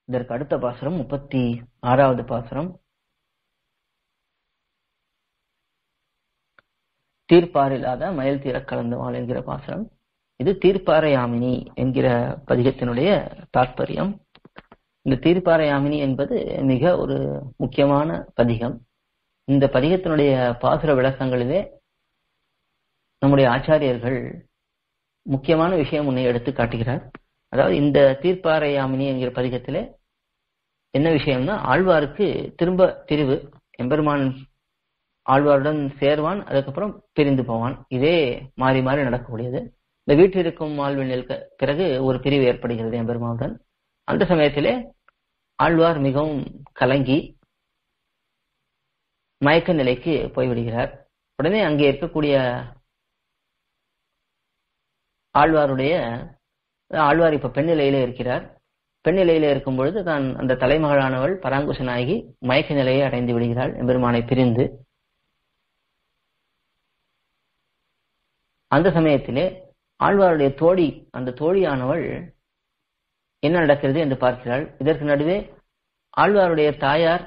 இதற்கு அடுத்த பாசுரம் முப்பத்தி ஆறாவது பாசுரம் தீர்ப்பாரில்லாத மயல் தீர கலந்தவாள் என்கிற பாசுரம் இது தீர்ப்பாரையாமினி என்கிற பதிகத்தினுடைய தாற்பயம் இந்த தீர்ப்பாரையாமினி என்பது மிக ஒரு முக்கியமான பதிகம் இந்த பதிகத்தினுடைய பாசுர விளக்கங்களிலே நம்முடைய ஆச்சாரியர்கள் முக்கியமான விஷயம் ஒன்றை எடுத்து காட்டுகிறார் அதாவது இந்த தீர்ப்பாரையாமினி என்கிற பதிகத்திலே என்ன விஷயம்னா ஆழ்வாருக்கு திரும்ப திரிவு எம்பெருமான் ஆழ்வாருடன் சேர்வான் அதுக்கப்புறம் பிரிந்து போவான் இதே மாறி மாறி நடக்கக்கூடியது இந்த வீட்டில் இருக்கும் ஆழ்வினில் பிறகு ஒரு பிரிவு ஏற்படுகிறது எம்பெருமானுடன் அந்த சமயத்திலே ஆழ்வார் மிகவும் கலங்கி மயக்க நிலைக்கு போய்விடுகிறார் உடனே அங்கே இருக்கக்கூடிய ஆழ்வாருடைய ஆழ்வார் இப்ப பெண் நிலையில இருக்கிறார் பெண் நிலையில இருக்கும் பொழுது தான் அந்த தலைமகளானவள் பராங்குஷ நாயகி மயக்க நிலையை அடைந்து விடுகிறாள் எம்பெருமானை பிரிந்து அந்த சமயத்திலே ஆழ்வாருடைய தோழி அந்த தோழியானவள் என்ன நடக்கிறது என்று பார்க்கிறாள் இதற்கு நடுவே ஆழ்வாருடைய தாயார்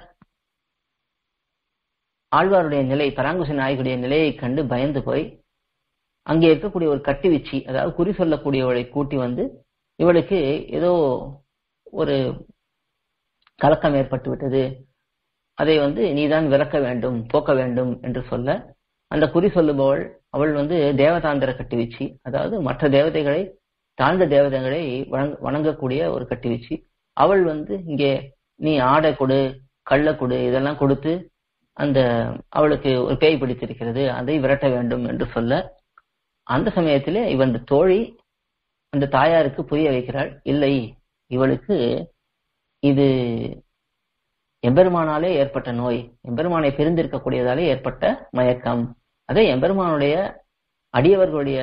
ஆழ்வாருடைய நிலை பராங்குச நாயகுடைய நிலையை கண்டு பயந்து போய் அங்கே இருக்கக்கூடிய ஒரு கட்டுவிச்சி அதாவது குறி சொல்லக்கூடியவளை கூட்டி வந்து இவளுக்கு ஏதோ ஒரு கலக்கம் ஏற்பட்டு விட்டது அதை வந்து நீதான் விளக்க வேண்டும் போக்க வேண்டும் என்று சொல்ல அந்த குறி சொல்லுபவள் அவள் வந்து தேவதாந்திர கட்டுவீச்சு அதாவது மற்ற தேவதைகளை தாழ்ந்த தேவதைகளை வணங்கக்கூடிய ஒரு கட்டுவீச்சு அவள் வந்து இங்கே நீ ஆடை கொடு கள்ள கொடு இதெல்லாம் கொடுத்து அந்த அவளுக்கு ஒரு பேய் பிடித்திருக்கிறது அதை விரட்ட வேண்டும் என்று சொல்ல அந்த சமயத்திலே இவன் தோழி அந்த தாயாருக்கு புரிய வைக்கிறாள் இல்லை இவளுக்கு இது எம்பெருமானாலே ஏற்பட்ட நோய் எம்பெருமானை பிரிந்திருக்கக்கூடியதாலே ஏற்பட்ட மயக்கம் அதே எம்பெருமானுடைய அடியவர்களுடைய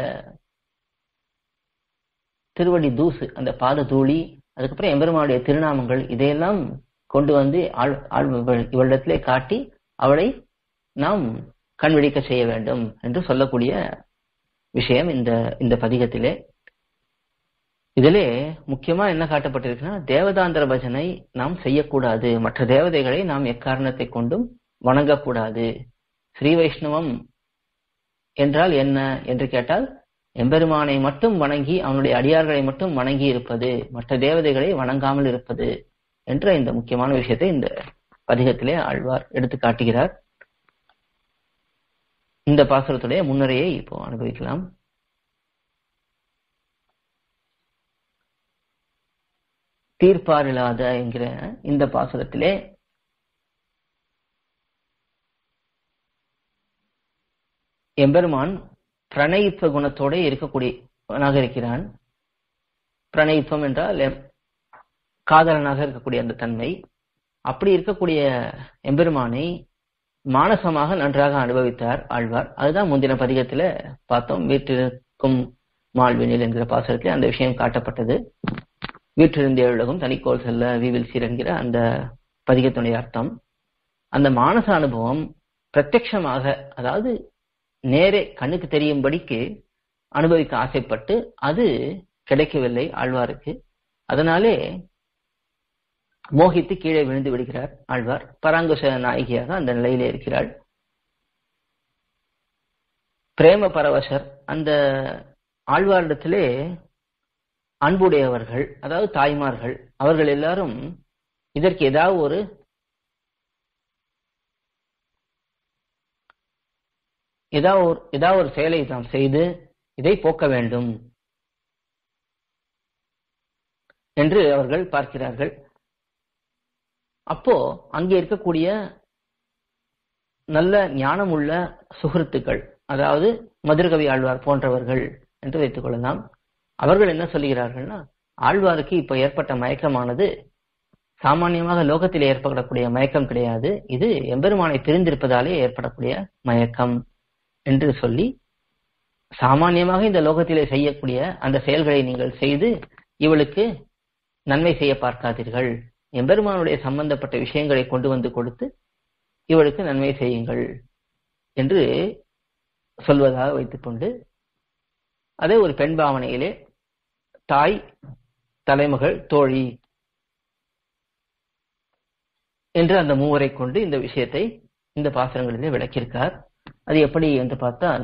திருவடி தூசு அந்த பாத தூளி அதுக்கப்புறம் எம்பெருமானுடைய திருநாமங்கள் இதையெல்லாம் கொண்டு வந்து ஆள் ஆள் இவளிடத்திலே காட்டி அவளை நாம் கண்விழிக்க செய்ய வேண்டும் என்று சொல்லக்கூடிய விஷயம் இந்த இந்த பதிகத்திலே இதிலே முக்கியமா என்ன காட்டப்பட்டிருக்குன்னா தேவதாந்திர பஜனை நாம் செய்யக்கூடாது மற்ற தேவதைகளை நாம் எக்காரணத்தை கொண்டும் வணங்கக்கூடாது ஸ்ரீ வைஷ்ணவம் என்றால் என்ன என்று கேட்டால் எம்பெருமானை மட்டும் வணங்கி அவனுடைய அடியார்களை மட்டும் வணங்கி இருப்பது மற்ற தேவதைகளை வணங்காமல் இருப்பது என்ற இந்த முக்கியமான விஷயத்தை இந்த பதிகத்திலே ஆழ்வார் எடுத்து காட்டுகிறார் இந்த பாசுரத்துடைய முன்னுரையை இப்போ அனுபவிக்கலாம் தீர்ப்பாரில்லாத என்கிற இந்த பாசுரத்திலே எம்பெருமான் பிரணயித்துவ குணத்தோட இருக்கக்கூடியவனாக இருக்கிறான் பிரணயித்துவம் என்றால் காதலனாக இருக்கக்கூடிய அந்த தன்மை அப்படி இருக்கக்கூடிய எம்பெருமானை மானசமாக நன்றாக அனுபவித்தார் ஆழ்வார் அதுதான் முந்தின பதிகத்துல பார்த்தோம் வீட்டிற்கும் மால்வினில் என்கிற பாசுரத்தில் அந்த விஷயம் காட்டப்பட்டது வீற்றிருந்த எழுலகம் தனிக்கோள் செல்ல விவில் சீர் என்கிற அந்த பதிகத்தினுடைய அர்த்தம் அந்த மானச அனுபவம் பிரத்யட்சமாக அதாவது நேரே கண்ணுக்கு தெரியும்படிக்கு அனுபவிக்க ஆசைப்பட்டு அது கிடைக்கவில்லை ஆழ்வாருக்கு அதனாலே மோகித்து கீழே விழுந்து விடுகிறார் ஆழ்வார் பராங்குஷ நாயகியாக அந்த நிலையிலே இருக்கிறாள் பிரேம பரவசர் அந்த ஆழ்வாரிடத்திலே அன்புடையவர்கள் அதாவது தாய்மார்கள் அவர்கள் எல்லாரும் இதற்கு ஏதாவது ஒரு ஏதாவது ஒரு ஏதாவது ஒரு செயலை நாம் செய்து இதை போக்க வேண்டும் என்று அவர்கள் பார்க்கிறார்கள் அப்போ அங்கே இருக்கக்கூடிய நல்ல ஞானமுள்ள சுகிருத்துக்கள் அதாவது மதுரகவி ஆழ்வார் போன்றவர்கள் என்று வைத்துக் கொள்ளலாம் அவர்கள் என்ன சொல்லுகிறார்கள்னா ஆழ்வாருக்கு இப்ப ஏற்பட்ட மயக்கமானது சாமானியமாக லோகத்தில் ஏற்படக்கூடிய மயக்கம் கிடையாது இது எம்பெருமானை பிரிந்திருப்பதாலே ஏற்படக்கூடிய மயக்கம் என்று சொல்லி சாமானியமாக இந்த லோகத்திலே செய்யக்கூடிய அந்த செயல்களை நீங்கள் செய்து இவளுக்கு நன்மை செய்ய பார்க்காதீர்கள் எம்பெருமானுடைய சம்பந்தப்பட்ட விஷயங்களை கொண்டு வந்து கொடுத்து இவளுக்கு நன்மை செய்யுங்கள் என்று சொல்வதாக வைத்துக்கொண்டு அதே ஒரு பெண் பாவனையிலே தாய் தலைமகள் தோழி என்று அந்த மூவரை கொண்டு இந்த விஷயத்தை இந்த பாசுரங்களிலே விளக்கியிருக்கார் அது எப்படி என்று பார்த்தால்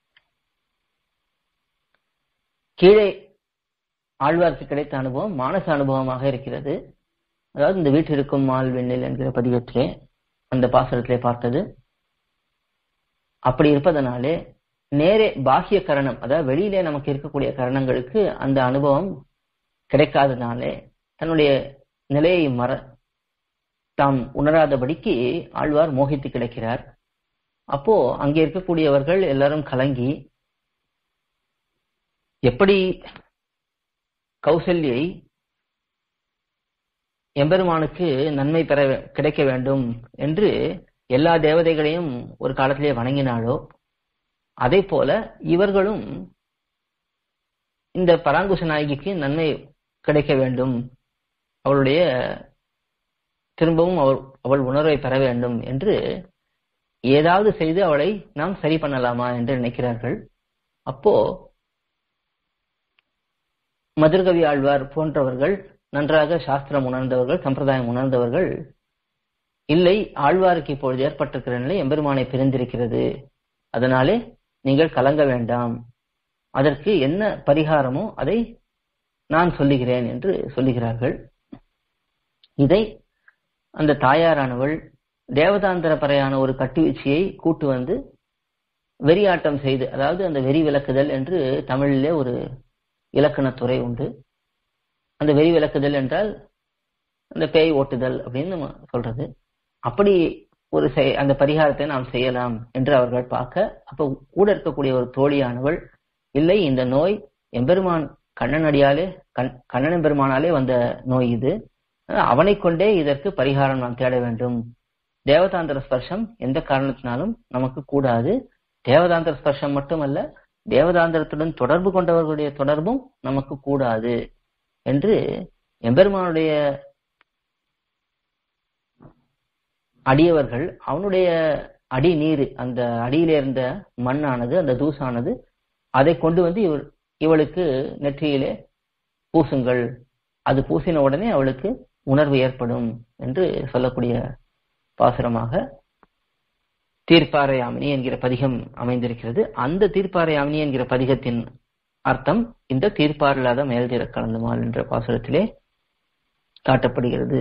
கீழே ஆழ்வார்க்கு கிடைத்த அனுபவம் மானச அனுபவமாக இருக்கிறது அதாவது இந்த வீட்டிற்கும் மால் வெண்ணில் என்கிற பதிவத்திலே அந்த பாசுரத்திலே பார்த்தது அப்படி இருப்பதனாலே நேரே பாக்கிய கரணம் அதாவது வெளியிலே நமக்கு இருக்கக்கூடிய கரணங்களுக்கு அந்த அனுபவம் கிடைக்காதனாலே தன்னுடைய நிலையை மற தாம் உணராதபடிக்கு ஆழ்வார் மோகித்து கிடக்கிறார் அப்போ அங்கே இருக்கக்கூடியவர்கள் எல்லாரும் கலங்கி எப்படி கௌசல்யை எம்பெருமானுக்கு நன்மை பெற கிடைக்க வேண்டும் என்று எல்லா தேவதைகளையும் ஒரு காலத்திலே வணங்கினாளோ அதே போல இவர்களும் இந்த பராங்குச நாயகிக்கு நன்மை கிடைக்க வேண்டும் அவளுடைய திரும்பவும் அவள் அவள் உணர்வை பெற வேண்டும் என்று ஏதாவது செய்து அவளை நாம் சரி பண்ணலாமா என்று நினைக்கிறார்கள் அப்போ மதுர்கவி ஆழ்வார் போன்றவர்கள் நன்றாக சாஸ்திரம் உணர்ந்தவர்கள் சம்பிரதாயம் உணர்ந்தவர்கள் இல்லை ஆழ்வாருக்கு இப்பொழுது ஏற்பட்டிருக்கிற நிலை எம்பெருமானை பிரிந்திருக்கிறது அதனாலே நீங்கள் கலங்க வேண்டாம் அதற்கு என்ன பரிகாரமோ அதை நான் சொல்லுகிறேன் என்று சொல்லுகிறார்கள் இதை அந்த தாயாரானவள் தேவதாந்திர பறையான ஒரு கட்டுவீச்சியை கூட்டு வந்து வெறியாட்டம் செய்து அதாவது அந்த வெறி விளக்குதல் என்று தமிழிலே ஒரு இலக்கணத்துறை உண்டு அந்த வெறி விளக்குதல் என்றால் அந்த பேய் ஓட்டுதல் அப்படின்னு நம்ம சொல்றது அப்படி ஒரு அந்த பரிகாரத்தை நாம் செய்யலாம் என்று அவர்கள் பார்க்க அப்ப கூட இருக்கக்கூடிய ஒரு தோழியானவள் இல்லை இந்த நோய் எம்பெருமான் கண்ணன் அடியாலே கண் கண்ணன் பெருமானாலே வந்த நோய் இது அவனை கொண்டே இதற்கு பரிகாரம் நாம் தேட வேண்டும் தேவதாந்திர ஸ்பர்ஷம் எந்த காரணத்தினாலும் நமக்கு கூடாது தேவதாந்திர ஸ்பர்ஷம் மட்டுமல்ல தேவதாந்திரத்துடன் தொடர்பு கொண்டவர்களுடைய தொடர்பும் நமக்கு கூடாது என்று எம்பெருமானுடைய அடியவர்கள் அவனுடைய அடி நீர் அந்த அடியில இருந்த மண்ணானது அந்த தூசானது அதை கொண்டு வந்து இவள் இவளுக்கு நெற்றியிலே பூசுங்கள் அது பூசின உடனே அவளுக்கு உணர்வு ஏற்படும் என்று சொல்லக்கூடிய பாசுரமாக தீர்ப்பாரையாமினி என்கிற பதிகம் அமைந்திருக்கிறது அந்த தீர்ப்பாரையாமினி என்கிற பதிகத்தின் அர்த்தம் இந்த தீர்ப்பாரில்லாத மேல்தீர கலந்துமால் என்ற பாசுரத்திலே காட்டப்படுகிறது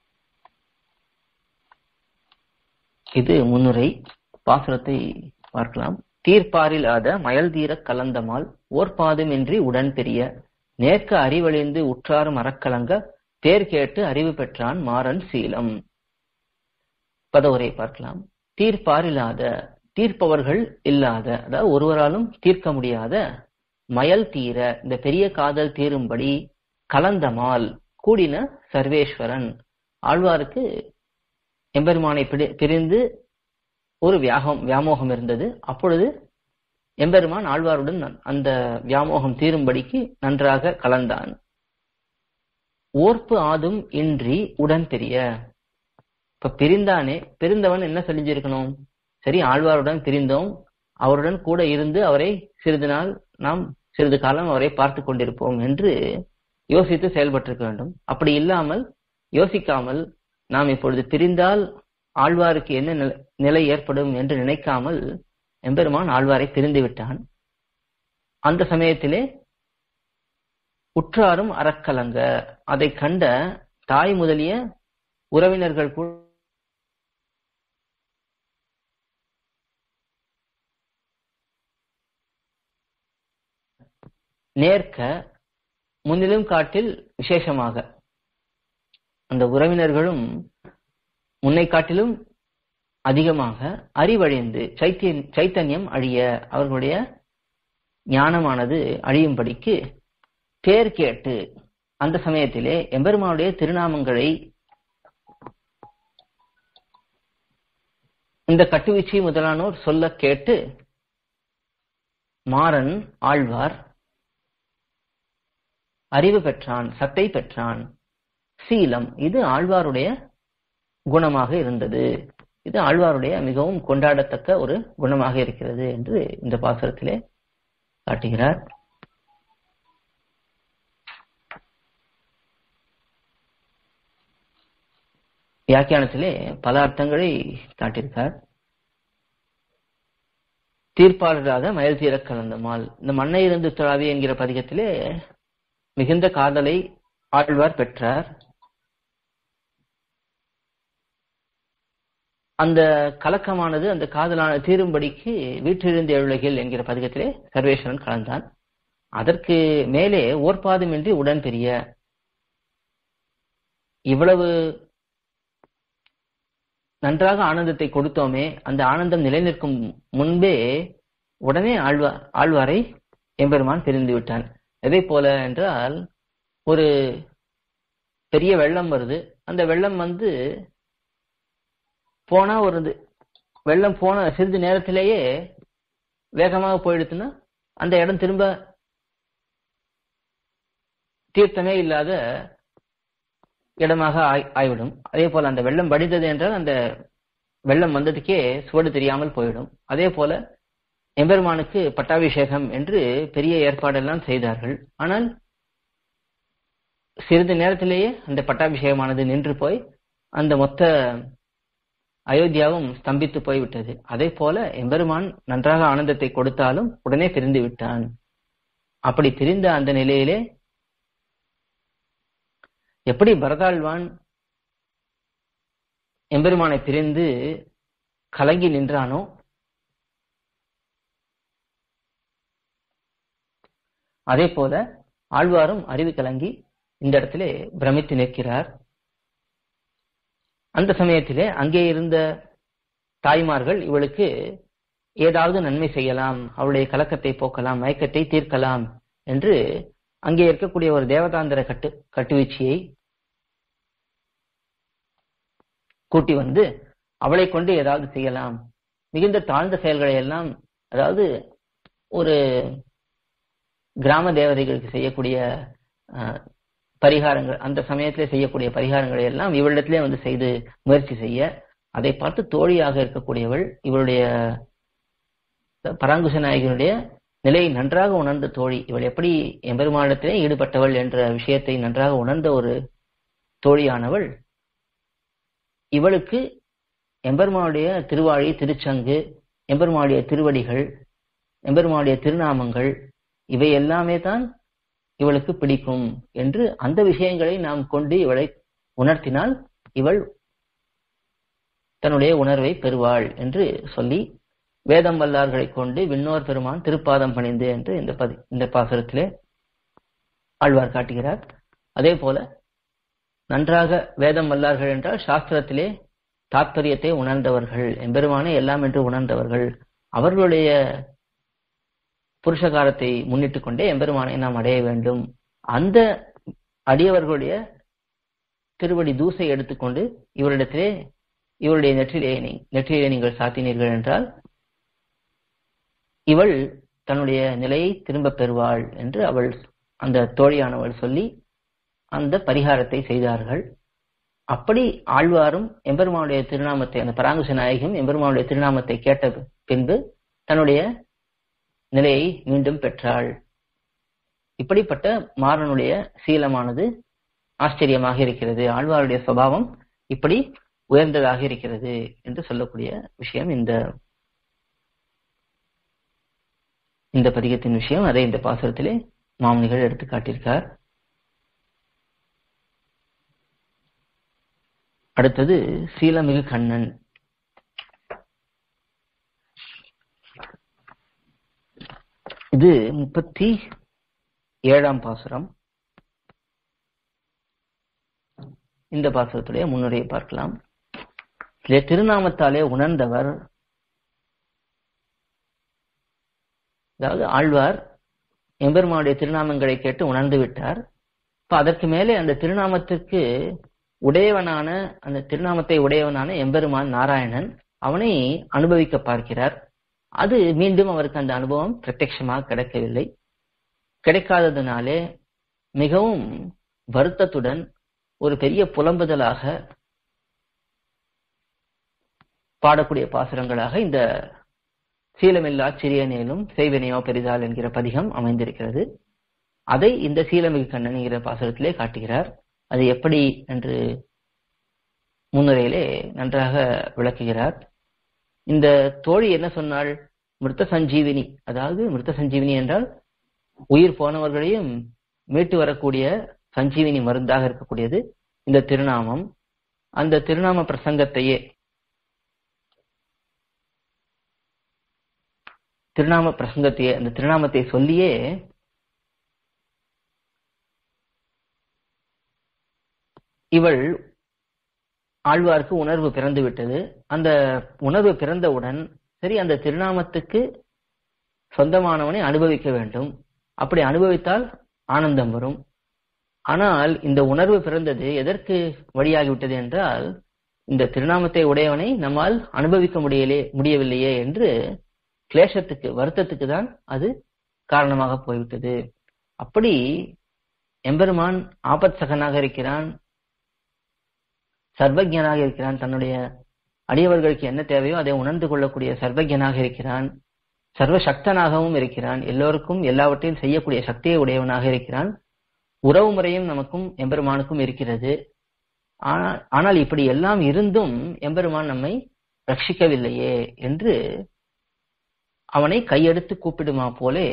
இது முன்னுரை பாசுரத்தை பார்க்கலாம் தீர்ப்பாரில்லாத மயல் தீர கலந்தமால் ஓர்பாதுமின்றி உடன் பெரிய நேர்க்க அறிவழிந்து உற்றார் மரக்கலங்க பேர் கேட்டு அறிவு பெற்றான் மாறன் சீலம் பதவுரை பார்க்கலாம் தீர்ப்பார் இல்லாத தீர்ப்பவர்கள் இல்லாத அதாவது ஒருவராலும் தீர்க்க முடியாத மயல் தீர இந்த பெரிய காதல் தீரும்படி கலந்தமால் கூடின சர்வேஸ்வரன் ஆழ்வாருக்கு எம்பெருமானை பிரிந்து ஒரு வியாகம் வியாமோகம் இருந்தது அப்பொழுது எம்பெருமான் ஆழ்வாருடன் அந்த வியாமோகம் தீரும்படிக்கு நன்றாக கலந்தான் ஓர்ப்பு ஆதும் இன்றி உடன் பெரிய இப்ப பிரிந்தானே பிரிந்தவன் என்ன செஞ்சிருக்கணும் சரி ஆழ்வாருடன் பிரிந்தோம் அவருடன் கூட இருந்து அவரை சிறிது நாள் நாம் சிறிது காலம் அவரை பார்த்து கொண்டிருப்போம் என்று யோசித்து செயல்பட்டிருக்க வேண்டும் அப்படி இல்லாமல் யோசிக்காமல் நாம் இப்பொழுது பிரிந்தால் ஆழ்வாருக்கு என்ன நிலை ஏற்படும் என்று நினைக்காமல் எம்பெருமான் ஆழ்வாரை பிரிந்து விட்டான் அந்த சமயத்திலே உற்றாரும் அறக்கலங்க அதை கண்ட தாய் முதலிய உறவினர்கள் கூட நேர்க்க முன்னிலும் காட்டில் விசேஷமாக அந்த உறவினர்களும் முன்னை காட்டிலும் அதிகமாக அறிவழிந்து சைத்திய சைத்தன்யம் அழிய அவர்களுடைய ஞானமானது அழியும்படிக்கு பேர் கேட்டு அந்த சமயத்திலே எம்பெருமானுடைய திருநாமங்களை இந்த கட்டுவீச்சு முதலானோர் சொல்ல கேட்டு மாறன் ஆழ்வார் அறிவு பெற்றான் சத்தை பெற்றான் சீலம் இது ஆழ்வாருடைய குணமாக இருந்தது இது ஆழ்வாருடைய மிகவும் கொண்டாடத்தக்க ஒரு குணமாக இருக்கிறது என்று இந்த பாசுரத்திலே காட்டுகிறார் வியாக்கியானத்திலே பல அர்த்தங்களை காட்டியிருக்கார் தீர்ப்பாளராக மயல் தீர கலந்த மால் இந்த மண்ணை இருந்து தொழாவி என்கிற பதிகத்திலே மிகுந்த காதலை ஆழ்வார் பெற்றார் அந்த கலக்கமானது அந்த காதலான தீரும்படிக்கு வீற்றிருந்த எழுலகில் என்கிற பதிகத்திலே சர்வேஸ்வரன் கலந்தான் அதற்கு மேலே ஓர்பாதுமின்றி உடன் பெரிய இவ்வளவு நன்றாக ஆனந்தத்தை கொடுத்தோமே அந்த ஆனந்தம் நிலைநிற்கும் முன்பே உடனே ஆழ்வார் ஆழ்வாரை எம்பெருமான் பிரிந்து விட்டான் எதை போல என்றால் ஒரு பெரிய வெள்ளம் வருது அந்த வெள்ளம் வந்து போனா ஒரு வெள்ளம் போன சிறிது நேரத்திலேயே வேகமாக போயிடுச்சுன்னா அந்த இடம் திரும்ப தீர்த்தமே இல்லாத இடமாக ஆய்விடும் அதே போல அந்த வெள்ளம் வடிந்தது என்றால் அந்த வெள்ளம் வந்ததுக்கே சுவடு தெரியாமல் போயிடும் அதே போல எம்பெருமானுக்கு பட்டாபிஷேகம் என்று பெரிய ஏற்பாடெல்லாம் செய்தார்கள் ஆனால் சிறிது நேரத்திலேயே அந்த பட்டாபிஷேகமானது நின்று போய் அந்த மொத்த அயோத்தியாவும் ஸ்தம்பித்து போய்விட்டது அதே போல எம்பெருமான் நன்றாக ஆனந்தத்தை கொடுத்தாலும் உடனே பிரிந்து விட்டான் அப்படி பிரிந்த அந்த நிலையிலே எப்படி பரதாழ்வான் எம்பெருமானை பிரிந்து கலங்கி நின்றானோ அதே போல ஆழ்வாரும் அறிவு கலங்கி இந்த இடத்திலே பிரமித்து நிற்கிறார் அந்த சமயத்திலே அங்கே இருந்த தாய்மார்கள் இவளுக்கு ஏதாவது நன்மை செய்யலாம் அவளுடைய கலக்கத்தை போக்கலாம் மயக்கத்தை தீர்க்கலாம் என்று அங்கே இருக்கக்கூடிய ஒரு தேவதாந்திர கட்டு கட்டுவீச்சியை கூட்டி வந்து அவளை கொண்டு ஏதாவது செய்யலாம் மிகுந்த தாழ்ந்த செயல்களை எல்லாம் அதாவது ஒரு கிராம தேவதைகளுக்கு செய்யக்கூடிய பரிகாரங்கள் அந்த சமயத்திலே செய்யக்கூடிய பரிகாரங்களை எல்லாம் இவளிடத்திலே வந்து செய்து முயற்சி செய்ய அதை பார்த்து தோழியாக இருக்கக்கூடியவள் இவளுடைய பராங்குச நாயகனுடைய நிலையை நன்றாக உணர்ந்த தோழி இவள் எப்படி எம்பெருமானிடத்திலே ஈடுபட்டவள் என்ற விஷயத்தை நன்றாக உணர்ந்த ஒரு தோழியானவள் இவளுக்கு எம்பெருமானுடைய திருவாழி திருச்சங்கு எம்பெருமானுடைய திருவடிகள் எம்பெருமானுடைய திருநாமங்கள் இவை எல்லாமே தான் இவளுக்கு பிடிக்கும் என்று அந்த விஷயங்களை நாம் கொண்டு இவளை உணர்த்தினால் இவள் தன்னுடைய உணர்வை பெறுவாள் என்று சொல்லி வேதம் வல்லார்களை கொண்டு விண்ணோர் பெருமான் திருப்பாதம் பணிந்து என்று இந்த பதி இந்த பாசுரத்திலே ஆழ்வார் காட்டுகிறார் அதே போல நன்றாக வேதம் வல்லார்கள் என்றால் சாஸ்திரத்திலே தாத்பரியத்தை உணர்ந்தவர்கள் எம்பெருமானே எல்லாம் என்று உணர்ந்தவர்கள் அவர்களுடைய புருஷகாரத்தை முன்னிட்டு கொண்டே எம்பெருமானை நாம் அடைய வேண்டும் அந்த அடியவர்களுடைய திருவடி தூசை எடுத்துக்கொண்டு இவரிடத்திலே இவருடைய நெற்றிலே நெற்றிலே நீங்கள் சாத்தினீர்கள் என்றால் இவள் தன்னுடைய நிலையை திரும்ப பெறுவாள் என்று அவள் அந்த தோழியானவள் சொல்லி அந்த பரிகாரத்தை செய்தார்கள் அப்படி ஆழ்வாரும் எம்பெருமானுடைய திருநாமத்தை அந்த பராங்குச நாயகியும் எம்பெருமானுடைய திருநாமத்தை கேட்ட பின்பு தன்னுடைய நிலையை மீண்டும் பெற்றாள் இப்படிப்பட்ட மாறனுடைய சீலமானது ஆச்சரியமாக இருக்கிறது ஆழ்வாருடைய சுவாவம் இப்படி உயர்ந்ததாக இருக்கிறது என்று சொல்லக்கூடிய விஷயம் இந்த இந்த பதிகத்தின் விஷயம் அதை இந்த பாசுரத்திலே மாமனிகள் எடுத்து காட்டியிருக்கார் அடுத்தது சீலமிகு கண்ணன் இது முப்பத்தி ஏழாம் பாசுரம் இந்த பாசுரத்துடைய முன்னுரையை பார்க்கலாம் இதிலே திருநாமத்தாலே உணர்ந்தவர் அதாவது ஆழ்வார் எம்பெருமானுடைய திருநாமங்களை கேட்டு உணர்ந்து விட்டார் இப்ப அதற்கு மேலே அந்த திருநாமத்திற்கு உடையவனான அந்த திருநாமத்தை உடையவனான எம்பெருமான் நாராயணன் அவனை அனுபவிக்க பார்க்கிறார் அது மீண்டும் அவருக்கு அந்த அனுபவம் பிரத்யட்சமாக கிடைக்கவில்லை கிடைக்காததுனாலே மிகவும் வருத்தத்துடன் ஒரு பெரிய புலம்புதலாக பாடக்கூடிய பாசுரங்களாக இந்த சீலமில்லா சிறியனேனும் செய்வினையோ பெரிதால் என்கிற பதிகம் அமைந்திருக்கிறது அதை இந்த சீலமிகு கண்ணன் என்கிற பாசுரத்திலே காட்டுகிறார் அது எப்படி என்று முன்னுரையிலே நன்றாக விளக்குகிறார் இந்த தோழி என்ன சொன்னாள் மிருத்த சஞ்சீவினி அதாவது மிருத்த சஞ்சீவினி என்றால் உயிர் போனவர்களையும் மீட்டு வரக்கூடிய சஞ்சீவினி மருந்தாக இருக்கக்கூடியது இந்த திருநாமம் அந்த திருநாம பிரசங்கத்தையே திருநாம பிரசங்கத்தையே அந்த திருநாமத்தை சொல்லியே இவள் ஆழ்வார்க்கு உணர்வு பிறந்து விட்டது அந்த உணர்வு பிறந்தவுடன் சரி அந்த திருநாமத்துக்கு சொந்தமானவனை அனுபவிக்க வேண்டும் அப்படி அனுபவித்தால் ஆனந்தம் வரும் ஆனால் இந்த உணர்வு பிறந்தது எதற்கு வழியாகிவிட்டது என்றால் இந்த திருநாமத்தை உடையவனை நம்மால் அனுபவிக்க முடியலே முடியவில்லையே என்று கிளேசத்துக்கு வருத்தத்துக்கு தான் அது காரணமாக போய்விட்டது அப்படி எம்பெருமான் ஆபத் சகனாக இருக்கிறான் சர்வஜனாக இருக்கிறான் தன்னுடைய அடியவர்களுக்கு என்ன தேவையோ அதை உணர்ந்து கொள்ளக்கூடிய சர்வஜனாக இருக்கிறான் சர்வசக்தனாகவும் இருக்கிறான் எல்லோருக்கும் எல்லாவற்றையும் செய்யக்கூடிய சக்தியை உடையவனாக இருக்கிறான் உறவு முறையும் நமக்கும் எம்பெருமானுக்கும் இருக்கிறது ஆனால் இப்படி எல்லாம் இருந்தும் எம்பெருமான் நம்மை ரட்சிக்கவில்லையே என்று அவனை கையெடுத்து கூப்பிடுமா போலே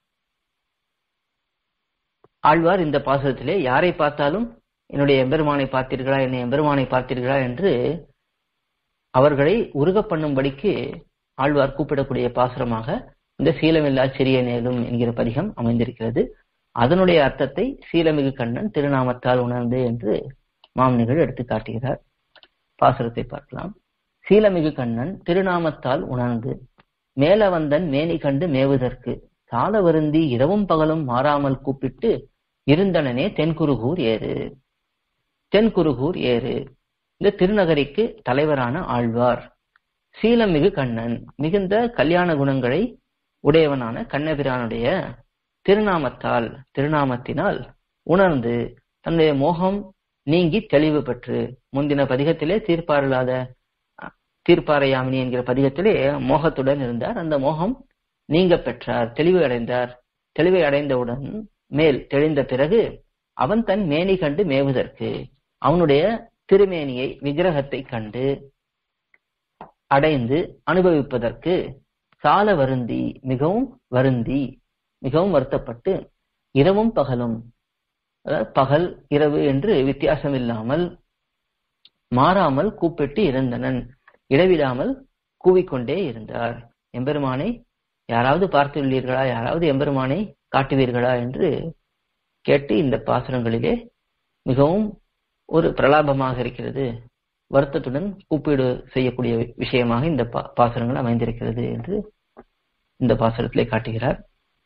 ஆழ்வார் இந்த பாசுரத்திலே யாரை பார்த்தாலும் என்னுடைய எம்பெருமானை பார்த்தீர்களா என்னை எம்பெருமானை பார்த்தீர்களா என்று அவர்களை உருக பண்ணும்படிக்கு ஆழ்வார் கூப்பிடக்கூடிய பாசுரமாக இந்த சீலமில்லா சிறிய நேரும் என்கிற பதிகம் அமைந்திருக்கிறது அதனுடைய அர்த்தத்தை சீலமிகு கண்ணன் திருநாமத்தால் உணர்ந்து என்று மாமனிகள் எடுத்து காட்டுகிறார் பாசுரத்தை பார்க்கலாம் சீலமிகு கண்ணன் திருநாமத்தால் உணர்ந்து மேலவந்தன் மேனி கண்டு மேவுதற்கு சால வருந்தி இரவும் பகலும் மாறாமல் கூப்பிட்டு இருந்தனனே தென்குருகூர் ஏறு தென்குருகூர் ஏறு இந்த திருநகரிக்கு தலைவரான ஆழ்வார் சீலமிகு கண்ணன் மிகுந்த கல்யாண குணங்களை உடையவனான கண்ணபிரானுடைய திருநாமத்தால் திருநாமத்தினால் உணர்ந்து தன்னுடைய மோகம் நீங்கி தெளிவு பெற்று முந்தின பதிகத்திலே தீர்ப்பாரில்லாத தீர்ப்பாரையாமினி என்கிற பதிகத்திலே மோகத்துடன் இருந்தார் அந்த மோகம் நீங்க பெற்றார் தெளிவு அடைந்தார் தெளிவை அடைந்தவுடன் மேல் தெளிந்த பிறகு அவன் தன் மேனி கண்டு மேவுதற்கு அவனுடைய திருமேனியை விக்கிரகத்தை கண்டு அடைந்து அனுபவிப்பதற்கு சால வருந்தி மிகவும் வருந்தி மிகவும் வருத்தப்பட்டு இரவும் பகலும் அதாவது பகல் இரவு என்று வித்தியாசம் இல்லாமல் மாறாமல் கூப்பிட்டு இருந்தனன் இடைவிடாமல் கூவிக்கொண்டே இருந்தார் எம்பெருமானை யாராவது பார்த்துள்ளீர்களா யாராவது எம்பெருமானை காட்டுவீர்களா என்று கேட்டு இந்த பாசுரங்களிலே மிகவும் ஒரு பிரலாபமாக இருக்கிறது வருத்தத்துடன் கூப்பீடு செய்யக்கூடிய விஷயமாக இந்த பாசுரங்கள் அமைந்திருக்கிறது என்று இந்த பாசுரத்திலே காட்டுகிறார்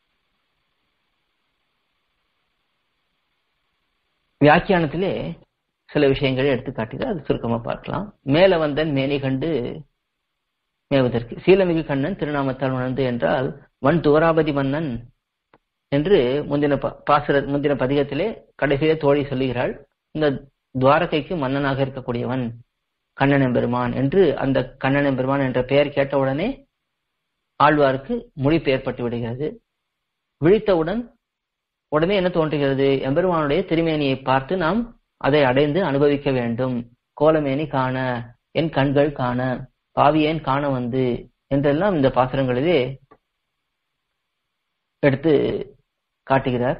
வியாக்கியானத்திலே சில விஷயங்களை எடுத்து காட்டுகிறார் அது சுருக்கமா பார்க்கலாம் மேல வந்தன் மேனி கண்டு மேவதற்கு சீலமிகு கண்ணன் திருநாமத்தால் உணர்ந்து என்றால் வன் துவராபதி மன்னன் என்று முந்தின பாசுர முந்தின பதிகத்திலே கடைசியிலே தோழி சொல்லுகிறாள் இந்த துவாரகைக்கு மன்னனாக இருக்கக்கூடியவன் கண்ணன் எம்பெருமான் என்று அந்த கண்ணன் எம்பெருமான் என்ற பெயர் கேட்டவுடனே ஆழ்வாருக்கு மொழிப்பு ஏற்பட்டு விடுகிறது விழித்தவுடன் உடனே என்ன தோன்றுகிறது எம்பெருமானுடைய திருமேனியை பார்த்து நாம் அதை அடைந்து அனுபவிக்க வேண்டும் கோலமேனி காண என் கண்கள் காண பாவியேன் காண வந்து என்றெல்லாம் இந்த பாசுரங்களிலே எடுத்து காட்டுகிறார்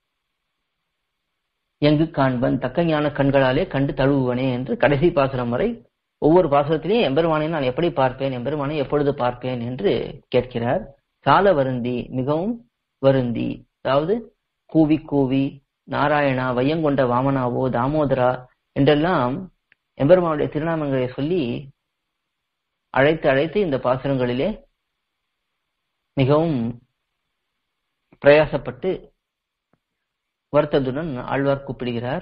எங்கு காண்பன் தக்க ஞான கண்களாலே கண்டு தழுவுவனே என்று கடைசி பாசுரம் வரை ஒவ்வொரு பாசுரத்திலையும் எம்பெருமானை நான் எப்படி பார்ப்பேன் எம்பெருமானை எப்பொழுது பார்ப்பேன் என்று கேட்கிறார் சால வருந்தி மிகவும் வருந்தி அதாவது கூவி கூவி நாராயணா வையங்கொண்ட வாமனாவோ தாமோதரா என்றெல்லாம் எம்பெருமானுடைய திருநாமங்களை சொல்லி அழைத்து அழைத்து இந்த பாசுரங்களிலே மிகவும் பிரயாசப்பட்டு வருத்தத்துடன் ஆழ்வார் கூப்பிடுகிறார்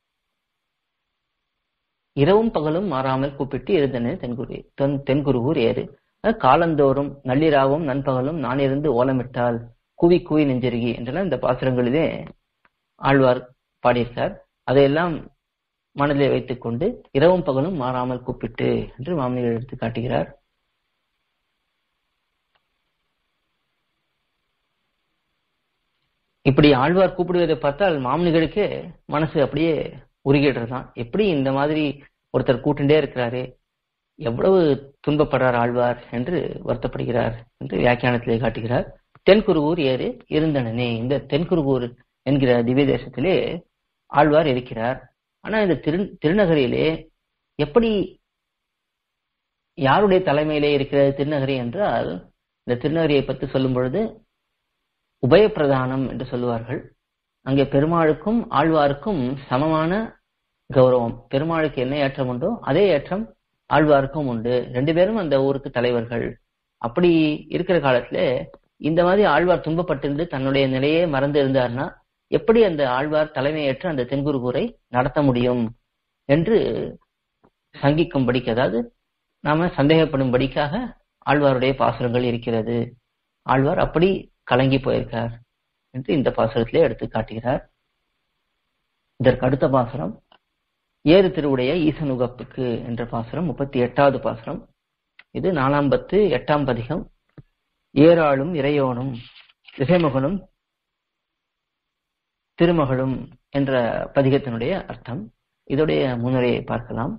இரவும் பகலும் மாறாமல் கூப்பிட்டு இருந்தன தென்குரு தென்குருகூர் ஏறு காலந்தோறும் நள்ளிராவும் நண்பகலும் நான் இருந்து ஓலமிட்டால் குவி குவி நெஞ்சருகி என்றெல்லாம் இந்த பாசுரங்களிலே ஆழ்வார் பாடியிருக்கார் அதையெல்லாம் மனதிலே வைத்துக் கொண்டு இரவும் பகலும் மாறாமல் கூப்பிட்டு என்று மாமனிகள் எடுத்து காட்டுகிறார் இப்படி ஆழ்வார் கூப்பிடுவதை பார்த்தால் மாமனிகளுக்கே மனசு அப்படியே உருகிடுறதுதான் எப்படி இந்த மாதிரி ஒருத்தர் கூட்டுண்டே இருக்கிறாரு எவ்வளவு துன்பப்படுறார் ஆழ்வார் என்று வருத்தப்படுகிறார் என்று வியாக்கியானத்திலே காட்டுகிறார் தென்குருகூர் ஏறு இருந்தனனே இந்த தென்குருகூர் என்கிற திவ்ய தேசத்திலே ஆழ்வார் இருக்கிறார் ஆனா இந்த திரு திருநகரியிலே எப்படி யாருடைய தலைமையிலே இருக்கிறது திருநகரி என்றால் இந்த திருநகரியை பற்றி சொல்லும் பொழுது உபயப்பிரதானம் என்று சொல்லுவார்கள் அங்கே பெருமாளுக்கும் ஆழ்வாருக்கும் சமமான கௌரவம் பெருமாளுக்கு என்ன ஏற்றம் உண்டோ அதே ஏற்றம் ஆழ்வாருக்கும் உண்டு ரெண்டு பேரும் அந்த ஊருக்கு தலைவர்கள் அப்படி இருக்கிற காலத்துல இந்த மாதிரி ஆழ்வார் துன்பப்பட்டிருந்து தன்னுடைய நிலையே மறந்து இருந்தார்னா எப்படி அந்த ஆழ்வார் தலைமையேற்று அந்த தென்குருகூரை நடத்த முடியும் என்று சங்கிக்கும்படிக்கு அதாவது நாம சந்தேகப்படும்படிக்காக ஆழ்வாருடைய பாசுரங்கள் இருக்கிறது ஆழ்வார் அப்படி கலங்கி போயிருக்கார் என்று இந்த பாசுரத்திலே எடுத்து காட்டுகிறார் இதற்கு அடுத்த பாசுரம் ஏறு திருவுடைய ஈசனுகப்புக்கு என்ற பாசுரம் முப்பத்தி எட்டாவது பாசுரம் இது நாலாம் பத்து எட்டாம் பதிகம் ஏராளும் இறையோனும் திசைமுகனும் திருமகளும் என்ற பதிகத்தினுடைய அர்த்தம் இதோடைய முன்னுரையை பார்க்கலாம்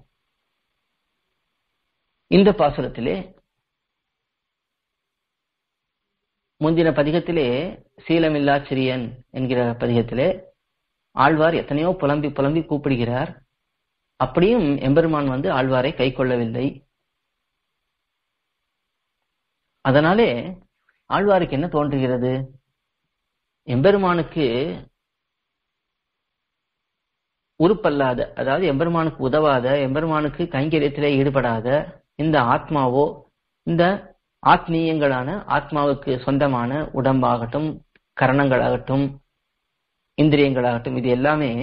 இந்த பாசுரத்திலே முந்தின பதிகத்திலே சீலமில்லா சிறியன் என்கிற பதிகத்திலே ஆழ்வார் எத்தனையோ புலம்பி புலம்பி கூப்பிடுகிறார் அப்படியும் எம்பெருமான் வந்து ஆழ்வாரை கை கொள்ளவில்லை அதனாலே ஆழ்வாருக்கு என்ன தோன்றுகிறது எம்பெருமானுக்கு உறுப்பல்லாத அதாவது எம்பெருமானுக்கு உதவாத எம்பெருமானுக்கு கைங்கரியத்திலே ஈடுபடாத இந்த ஆத்மாவோ இந்த ஆத்மீயங்களான ஆத்மாவுக்கு சொந்தமான உடம்பாகட்டும் கரணங்களாகட்டும் இந்திரியங்களாகட்டும் இது எல்லாமே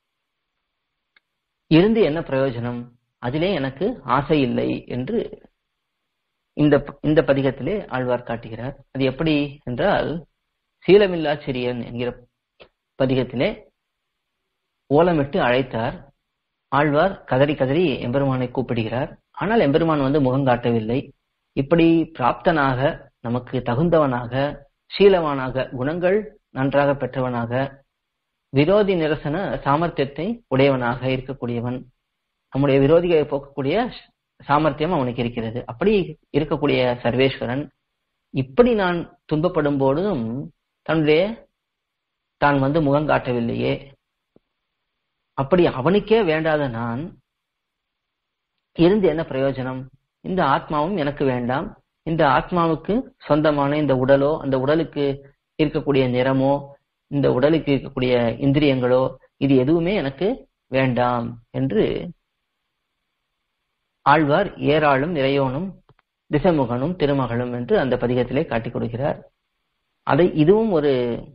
இருந்து என்ன பிரயோஜனம் அதிலே எனக்கு ஆசை இல்லை என்று இந்த இந்த பதிகத்திலே ஆழ்வார் காட்டுகிறார் அது எப்படி என்றால் சீலமில்லா சிறியன் என்கிற பதிகத்திலே ஓலமிட்டு அழைத்தார் ஆழ்வார் கதறி கதறி எம்பெருமானை கூப்பிடுகிறார் ஆனால் எம்பெருமான் வந்து முகம் காட்டவில்லை இப்படி பிராப்தனாக நமக்கு தகுந்தவனாக சீலவானாக குணங்கள் நன்றாக பெற்றவனாக விரோதி நிரசன சாமர்த்தியத்தை உடையவனாக இருக்கக்கூடியவன் நம்முடைய விரோதிகளை போக்கக்கூடிய சாமர்த்தியம் அவனுக்கு இருக்கிறது அப்படி இருக்கக்கூடிய சர்வேஸ்வரன் இப்படி நான் துன்பப்படும் போதும் தன்னுடைய தான் வந்து முகம் காட்டவில்லையே அப்படி அவனுக்கே வேண்டாத நான் இருந்து என்ன பிரயோஜனம் இந்த ஆத்மாவும் எனக்கு வேண்டாம் இந்த ஆத்மாவுக்கு சொந்தமான இந்த உடலோ அந்த உடலுக்கு இருக்கக்கூடிய நிறமோ இந்த உடலுக்கு இருக்கக்கூடிய இந்திரியங்களோ இது எதுவுமே எனக்கு வேண்டாம் என்று ஆழ்வார் ஏராளும் இறையோனும் திசைமுகனும் திருமகளும் என்று அந்த பதிகத்திலே காட்டிக் கொடுக்கிறார் அதை இதுவும் ஒரு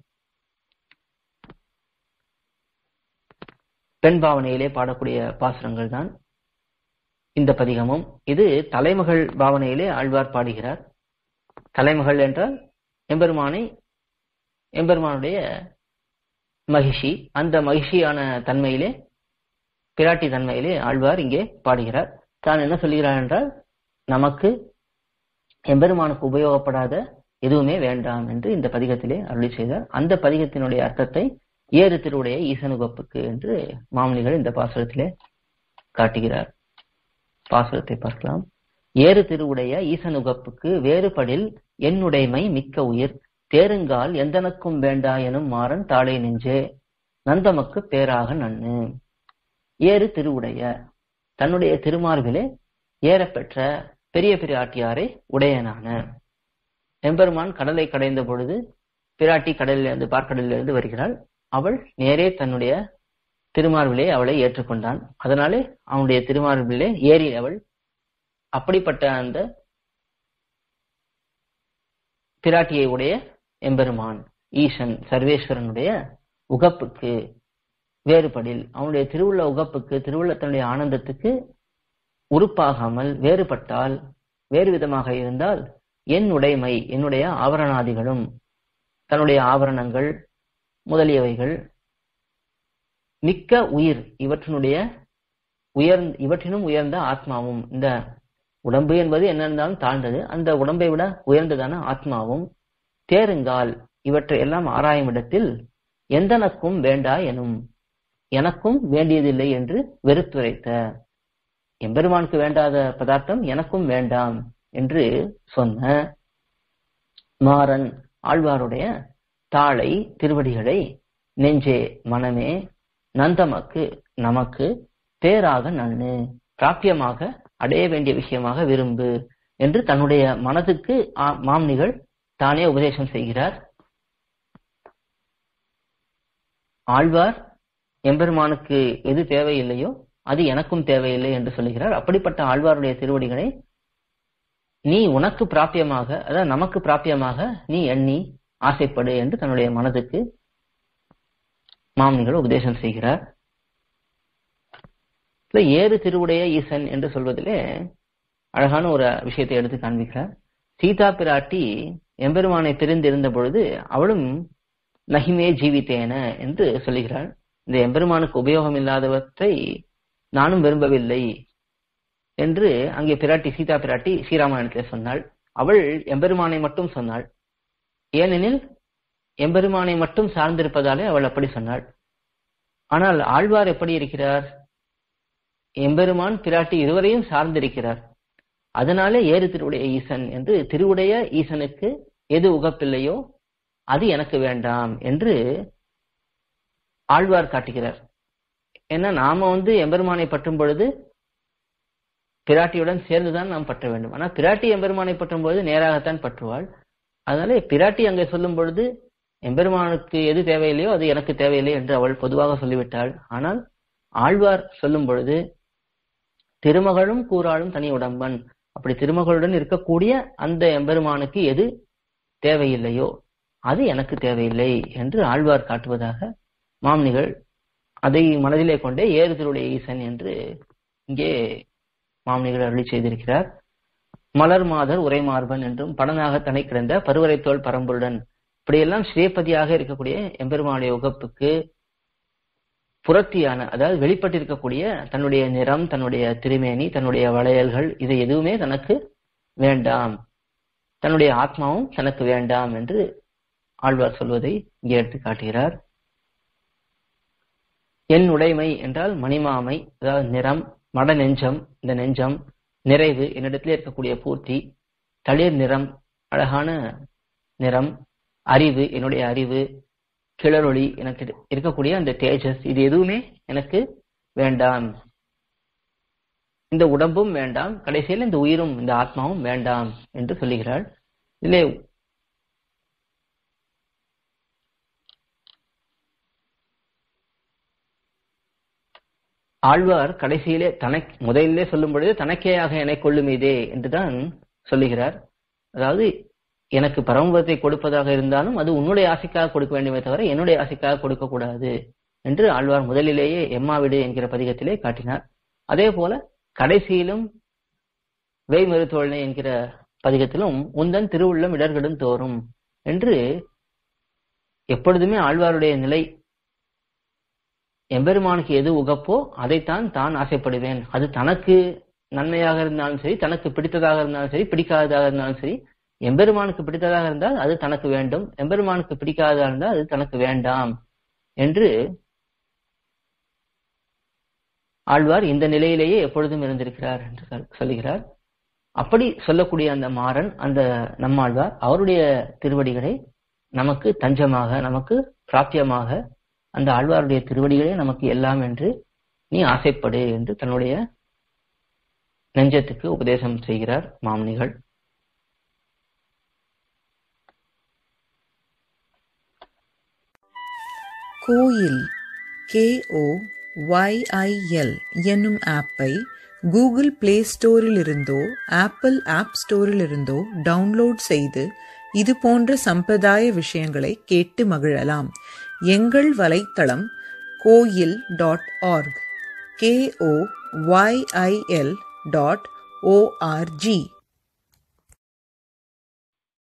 பெண் பாவனையிலே பாடக்கூடிய பாசுரங்கள் தான் இந்த பதிகமும் இது தலைமகள் பாவனையிலே ஆழ்வார் பாடுகிறார் தலைமகள் என்றால் எம்பெருமானை எம்பெருமானுடைய மகிஷி அந்த மகிழ்ச்சியான தன்மையிலே பிராட்டி தன்மையிலே ஆழ்வார் இங்கே பாடுகிறார் தான் என்ன சொல்கிறார் என்றால் நமக்கு எம்பெருமானுக்கு உபயோகப்படாத எதுவுமே வேண்டாம் என்று இந்த பதிகத்திலே அருளி செய்தார் அந்த பதிகத்தினுடைய அர்த்தத்தை ஏறு திருவுடைய ஈசனுகப்புக்கு என்று மாமனிகள் இந்த பாசுரத்திலே காட்டுகிறார் பாசுரத்தை பார்க்கலாம் ஏறு திருவுடைய ஈசனுகப்புக்கு வேறுபடில் என்னுடைமை மிக்க உயிர் தேருங்கால் எந்தனக்கும் வேண்டா எனும் மாறன் தாளை நெஞ்சே நந்தமக்கு பேராக நன்னு ஏறு திருவுடைய தன்னுடைய திருமார்பிலே ஏறப்பெற்ற பெரிய பிராட்டியாரை உடையனான எம்பெருமான் கடலை கடைந்த பொழுது பிராட்டி கடலிலிருந்து பார்க்கடலிலிருந்து வருகிறாள் அவள் நேரே தன்னுடைய திருமார்பிலே அவளை ஏற்றுக்கொண்டான் அதனாலே அவனுடைய திருமார்பிலே ஏறி அவள் அப்படிப்பட்ட அந்த பிராட்டியை உடைய எம்பெருமான் ஈசன் சர்வேஸ்வரனுடைய உகப்புக்கு வேறுபடில் அவனுடைய திருவுள்ள உகப்புக்கு திருவுள்ளத்தனுடைய ஆனந்தத்துக்கு உறுப்பாகாமல் வேறுபட்டால் வேறு விதமாக இருந்தால் என் உடைமை என்னுடைய ஆவரணாதிகளும் தன்னுடைய ஆபரணங்கள் முதலியவைகள் மிக்க உயிர் இவற்றினுடைய உயர் இவற்றினும் உயர்ந்த ஆத்மாவும் இந்த உடம்பு என்பது என்ன இருந்தாலும் தாழ்ந்தது அந்த உடம்பை விட உயர்ந்ததான ஆத்மாவும் தேருங்கால் இவற்றை எல்லாம் ஆராயும் இடத்தில் எந்தனக்கும் வேண்டா எனும் எனக்கும் வேண்டியதில்லை என்று வெறுத்துரைத்த எம்பெருமானுக்கு வேண்டாத பதார்த்தம் எனக்கும் வேண்டாம் என்று சொன்ன மாறன் ஆழ்வாருடைய தாளை திருவடிகளை நெஞ்சே மனமே நந்தமக்கு நமக்கு பேராக நன்னு பிராப்பியமாக அடைய வேண்டிய விஷயமாக விரும்பு என்று தன்னுடைய மனதுக்கு ஆ- மாம்னிகள் தானே உபதேசம் செய்கிறார் ஆழ்வார் எம்பெருமானுக்கு எது தேவையில்லையோ அது எனக்கும் தேவையில்லை என்று சொல்லுகிறார் அப்படிப்பட்ட ஆழ்வாருடைய திருவடிகளை நீ உனக்கு பிராப்பியமாக அதாவது நமக்கு பிராப்பியமாக நீ எண்ணி ஆசைப்படு என்று தன்னுடைய மனதுக்கு மாமனிகள் உபதேசம் செய்கிறார் இப்ப ஏறு திருவுடைய ஈசன் என்று சொல்வதிலே அழகான ஒரு விஷயத்தை எடுத்து காண்பிக்கிறார் சீதா பிராட்டி எம்பெருமானை பிரிந்திருந்த பொழுது அவளும் நகிமே ஜீவித்தேன என்று சொல்லுகிறாள் இந்த எம்பெருமானுக்கு உபயோகம் இல்லாதவற்றை நானும் விரும்பவில்லை என்று அங்கே பிராட்டி சீதா பிராட்டி ஸ்ரீராமாயணத்தில் சொன்னாள் அவள் எம்பெருமானை மட்டும் சொன்னாள் ஏனெனில் எம்பெருமானை மட்டும் சார்ந்திருப்பதாலே அவள் அப்படி சொன்னாள் ஆனால் ஆழ்வார் எப்படி இருக்கிறார் எம்பெருமான் பிராட்டி இருவரையும் சார்ந்திருக்கிறார் அதனாலே ஏறு திருவுடைய ஈசன் என்று திருவுடைய ஈசனுக்கு எது உகப்பில்லையோ அது எனக்கு வேண்டாம் என்று ஆழ்வார் காட்டுகிறார் ஏன்னா நாம வந்து எம்பெருமானை பற்றும் பொழுது பிராட்டியுடன் சேர்ந்துதான் நாம் பற்ற வேண்டும் ஆனா பிராட்டி எம்பெருமானை பற்றும் பொழுது நேராகத்தான் பற்றுவாள் அதனால பிராட்டி அங்கே சொல்லும் பொழுது எம்பெருமானுக்கு எது தேவையில்லையோ அது எனக்கு தேவையில்லை என்று அவள் பொதுவாக சொல்லிவிட்டாள் ஆனால் ஆழ்வார் சொல்லும் பொழுது திருமகளும் கூறாளும் தனி உடம்பன் அப்படி திருமகளுடன் இருக்கக்கூடிய அந்த எம்பெருமானுக்கு எது தேவையில்லையோ அது எனக்கு தேவையில்லை என்று ஆழ்வார் காட்டுவதாக மாம்னிகள் அதை மனதிலே கொண்டே ஏறு திருடைய ஈசன் என்று இங்கே மாம்னிகள் அருளி செய்திருக்கிறார் மலர் மாதர் உரைமார்பன் என்றும் படனாக தனை கிடந்த பருவரைத்தோள் பரம்புடன் இப்படியெல்லாம் ஸ்ரீபதியாக இருக்கக்கூடிய எம்பெருமானுடைய உகப்புக்கு புரத்தியான அதாவது வெளிப்பட்டிருக்கக்கூடிய தன்னுடைய நிறம் தன்னுடைய திருமேனி தன்னுடைய வளையல்கள் இது எதுவுமே தனக்கு வேண்டாம் தன்னுடைய ஆத்மாவும் தனக்கு வேண்டாம் என்று ஆழ்வார் சொல்வதை இங்கே எடுத்து காட்டுகிறார் என் உடைமை என்றால் மணிமாமை அதாவது நிறம் மட நெஞ்சம் இந்த நெஞ்சம் நிறைவு என்னிடத்திலே இருக்கக்கூடிய பூர்த்தி தளிர் நிறம் அழகான நிறம் அறிவு என்னுடைய அறிவு கிளறொளி எனக்கு இருக்கக்கூடிய அந்த தேஜஸ் இது எதுவுமே எனக்கு வேண்டாம் இந்த உடம்பும் வேண்டாம் கடைசியில் இந்த உயிரும் இந்த ஆத்மாவும் வேண்டாம் என்று சொல்லுகிறாள் இதிலே ஆழ்வார் கடைசியிலே தனக்கு முதலிலே சொல்லும் பொழுது தனக்கேயாக என்னை கொள்ளும் இதே என்றுதான் சொல்லுகிறார் அதாவது எனக்கு பரமபதத்தை கொடுப்பதாக இருந்தாலும் அது உன்னுடைய ஆசைக்காக கொடுக்க வேண்டுமே தவிர என்னுடைய ஆசைக்காக கொடுக்க கூடாது என்று ஆழ்வார் முதலிலேயே எம்மாவிடு என்கிற பதிகத்திலே காட்டினார் அதே போல கடைசியிலும் வேய்மருத்தோழனை என்கிற பதிகத்திலும் உந்தன் திருவுள்ளம் இடர்கடும் தோறும் என்று எப்பொழுதுமே ஆழ்வாருடைய நிலை எம்பெருமானுக்கு எது உகப்போ அதைத்தான் தான் ஆசைப்படுவேன் அது தனக்கு நன்மையாக இருந்தாலும் சரி தனக்கு பிடித்ததாக இருந்தாலும் சரி பிடிக்காததாக இருந்தாலும் சரி எம்பெருமானுக்கு பிடித்ததாக இருந்தால் அது தனக்கு வேண்டும் எம்பெருமானுக்கு பிடிக்காததாக இருந்தால் அது தனக்கு வேண்டாம் என்று ஆழ்வார் இந்த நிலையிலேயே எப்பொழுதும் இருந்திருக்கிறார் என்று சொல்- சொல்லுகிறார் அப்படி சொல்லக்கூடிய அந்த மாறன் அந்த நம்மாழ்வார் அவருடைய திருவடிகளை நமக்கு தஞ்சமாக நமக்கு பிராப்தியமாக அந்த ஆழ்வாருடைய திருவடிகளே நமக்கு எல்லாம் என்று நீ ஆசைப்படு என்று தன்னுடைய நெஞ்சத்துக்கு உபதேசம் செய்கிறார் மாமுனிகள் கோயில் கேஓ ஒய்ஐஎல் என்னும் ஆப்பை கூகுள் பிளே ஸ்டோரிலிருந்தோ ஆப்பிள் ஆப் ஸ்டோரிலிருந்தோ டவுன்லோட் செய்து இது போன்ற சம்பிரதாய விஷயங்களை கேட்டு மகிழலாம் எங்கள் வலைத்தளம் Koyil dot org K O Y I L dot O R G